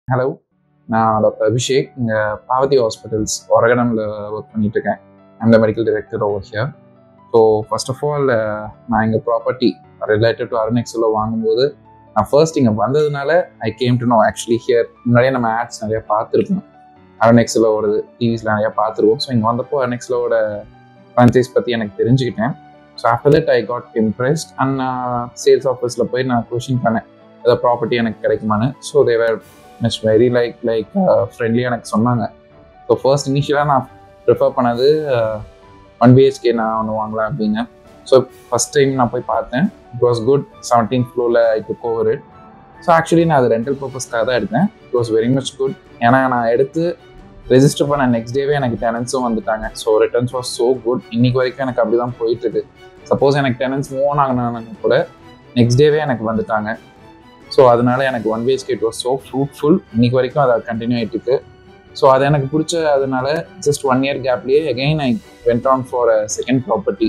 hello நான் doctor Abhishek இங்கே Parvati hospitals ஒரகடமில் work பண்ணிட்டு இருக்கேன் அந்த medical director over here so first of all நான் எங்கள் ப்ராப்பர்ட்டி ரிலேட்டட் டு அருணெக்ஸில் வாங்கும்போது நான் ஃபர்ஸ்ட் இங்கே வந்ததுனால I came to know actually here முன்னாடியே நம்ம ஆட்ஸ் நிறைய பார்த்துருக்கோம் அருணெக்ஸில் ஓடுது டிவிஸில் நிறையா பார்த்துருவோம் ஸோ இங்கே வந்தப்போ அருணெக்ஸிலோட ஃப்ரான்ச்சைஸ் பற்றி எனக்கு தெரிஞ்சுக்கிட்டேன் so after that I got impressed and நான் சேல்ஸ் ஆஃபீஸில் போய் நான் கொஷின் பண்ணேன் ஏதாவது ப்ராப்பர்ட்டி எனக்கு கிடைக்குமான்னு so they were it's very like like ஃப்ரெண்ட்லியாக எனக்கு சொன்னாங்க ஸோ ஃபர்ஸ்ட் இனிஷியலாக நான் ப்ரிஃபர் பண்ணது ஒன் பிஹெச்கே நான் ஒன்று வாங்கலாம் அப்படின்னு ஸோ ஃபஸ்ட் டைம் நான் போய் பார்த்தேன் இட் வாஸ் குட் செவன்டீன் ஃப்ளோரில் I took over it so actually நான் அது ரெண்டல் பர்பஸ்க்காக தான் எடுத்தேன் it was very much good ஏன்னா நான் எடுத்து ரெஜிஸ்டர் பண்ண நெக்ஸ்ட் டேவே எனக்கு டெனன்ஸும் வந்துட்டாங்க so returns was so good இன்னைக்கு வரைக்கும் எனக்கு அப்படி தான் போயிட்டுருக்கு சப்போஸ் எனக்கு டெனன்ஸ் மூவ் ஆன் ஆகினாங்க கூட நெக்ஸ்ட் டேவே எனக்கு வந்துட்டாங்க ஸோ அதனால எனக்கு one BHK it was so fruitful இன்னைக்கு வரைக்கும் அதை கண்டினியூ ஆகிட்டு இருக்கு ஸோ அது எனக்கு பிடிச்ச அதனால ஜஸ்ட் ஒன் இயர் கேப்லேயே again I went on for a second property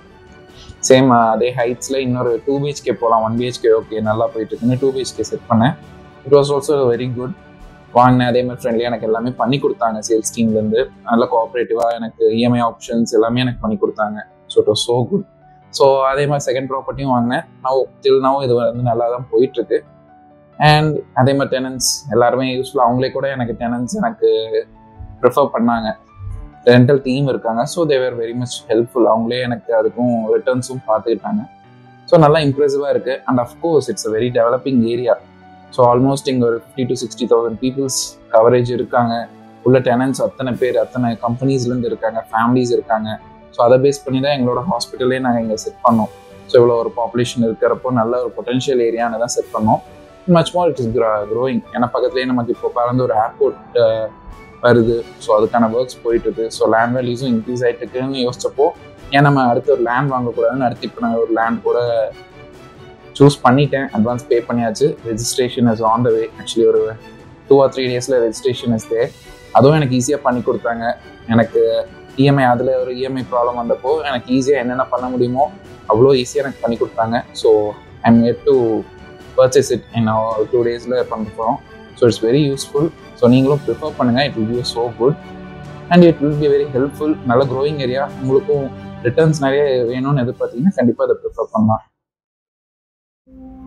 same அதே ஹைட்ஸில் இன்னொரு டூ பிஹெச்கே போகலாம் ஒன் பிஹெச்கே ஓகே நல்லா போயிட்டு இருக்குன்னு டூ பிஹெச்கே செட் பண்ணேன் it was also very good வாங்கினேன் அதே மாதிரி ஃப்ரெண்ட்லியாக எனக்கு எல்லாமே பண்ணி கொடுத்தாங்க சேல்ஸ் டீம்லேருந்து நல்ல கோஆப்ரேட்டிவாக எனக்கு இஎம்ஐ ஆப்ஷன்ஸ் எல்லாமே எனக்கு பண்ணி கொடுத்தாங்க so it was so good so அதே மாதிரி செகண்ட் ப்ராப்பர்ட்டியும் வாங்கினேன் நவ் டில் நவ் இது வந்து நல்லா தான் போயிட்டுருக்கு அண்ட் அதே மாதிரி டெனன்ஸ் எல்லாருமே யூஸ்ஃபுல் அவங்களே கூட எனக்கு டெனன்ஸ் எனக்கு ப்ரிஃபர் பண்ணாங்க ரெண்டல் டீம் இருக்காங்க so they were very much helpful அவங்களே எனக்கு அதுக்கும் ரிட்டர்ன்ஸும் பார்த்துக்கிட்டாங்க ஸோ நல்லா இம்ப்ரெசிவாக இருக்குது and of course it's a very developing area so almost இங்கே ஒரு fifty to sixty thousand peoples coverage இருக்காங்க உள்ள டெனன்ஸ் அத்தனை பேர் அத்தனை கம்பெனிஸ்லேருந்து இருக்காங்க ஃபேமிலிஸ் இருக்காங்க ஸோ அதை பேஸ் பண்ணி தான் எங்களோட ஹாஸ்பிட்டலே நாங்கள் இங்கே செட் பண்ணோம் ஸோ இவ்வளோ ஒரு பாப்புலேஷன் இருக்கிறப்போ நல்ல ஒரு பொட்டன்ஷியல் ஏரியான்னு தான் செட் பண்ணோம் much more it is growing ஏன்னா பக்கத்துலேயே நமக்கு இப்போ பறந்து ஒரு ஏர்போர்ட் வருது ஸோ அதுக்கான ஒர்க்ஸ் போயிட்டு இருக்கு ஸோ லேண்ட் வேல்யூஸும் இன்க்ரீஸ் ஆகிட்டு இருக்குன்னு யோசிச்சப்போ ஏன் நம்ம அடுத்து ஒரு லேண்ட் வாங்கக்கூடாதுன்னு அடுத்து இப்போ நான் ஒரு லேண்ட் கூட சூஸ் பண்ணிட்டேன் அட்வான்ஸ் பே பண்ணியாச்சு registration is on the way actually ஒரு டூ ஆர் த்ரீ டேஸில் ரெஜிஸ்ட்ரேஷன் இஸ் தே அதுவும் எனக்கு ஈஸியாக பண்ணி கொடுத்தாங்க எனக்கு இஎம்ஐ அதில் ஒரு இஎம்ஐ ப்ராப்ளம் வந்தப்போ எனக்கு ஈஸியாக என்னென்ன பண்ண முடியுமோ அவ்வளோ ஈஸியாக எனக்கு பண்ணி கொடுத்தாங்க so I am yet to purchase it in two டேஸில் பண்ண போகிறோம் so it's very useful so நீங்களும் ப்ரிஃபர் பண்ணுங்கள் it will be so good and it will be very helpful நல்ல க்ரோயிங் ஏரியா உங்களுக்கும் ரிட்டர்ன்ஸ் நிறைய வேணும்னு எதிர்பார்த்தீங்கன்னா கண்டிப்பாக அதை ப்ரிஃபர் பண்ணலாம்